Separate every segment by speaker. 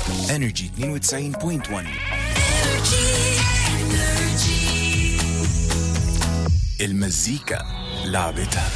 Speaker 1: انرجي 92.1 المزيكا لعبتها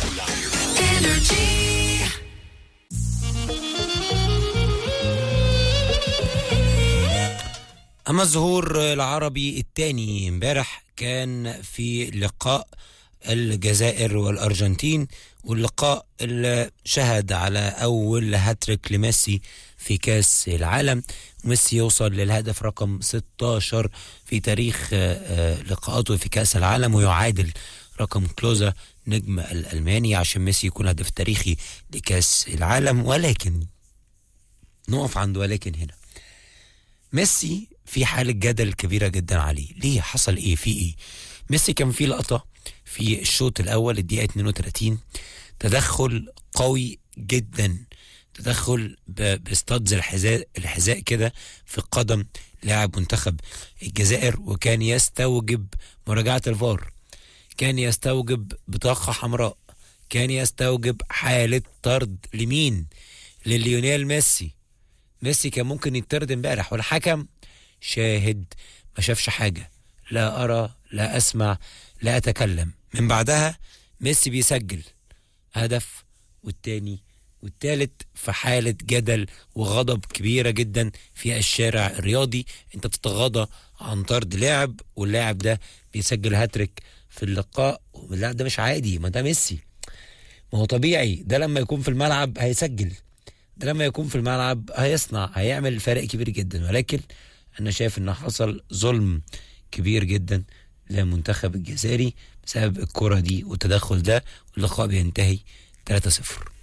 Speaker 2: أما الظهور العربي الثاني امبارح كان في لقاء الجزائر والأرجنتين واللقاء اللي شهد على أول هاتريك لميسي في كأس العالم ميسي يوصل للهدف رقم 16 في تاريخ آه، آه، لقاءاته في كأس العالم ويعادل رقم كلوزا نجم الألماني عشان ميسي يكون هدف تاريخي لكأس العالم ولكن نقف عند ولكن هنا ميسي في حالة جدل كبيرة جدا عليه ليه حصل ايه في ايه ميسي كان في لقطة في الشوط الأول الدقيقة 32 تدخل قوي جدا تدخل ب- باستادز الحذاء الحذاء كده في قدم لاعب منتخب الجزائر وكان يستوجب مراجعة الفار كان يستوجب بطاقة حمراء كان يستوجب حالة طرد لمين لليونيل ميسي ميسي كان ممكن يطرد امبارح والحكم شاهد ما شافش حاجة لا أرى لا أسمع لا أتكلم من بعدها ميسي بيسجل هدف والتاني والتالت في حالة جدل وغضب كبيرة جدا في الشارع الرياضي انت بتتغاضى عن طرد لاعب واللاعب ده بيسجل هاتريك في اللقاء واللاعب ده مش عادي ما ده ميسي ما هو طبيعي ده لما يكون في الملعب هيسجل ده لما يكون في الملعب هيصنع هيعمل فرق كبير جدا ولكن انا شايف ان حصل ظلم كبير جدا للمنتخب الجزائري بسبب الكرة دي والتدخل ده واللقاء بينتهي 3-0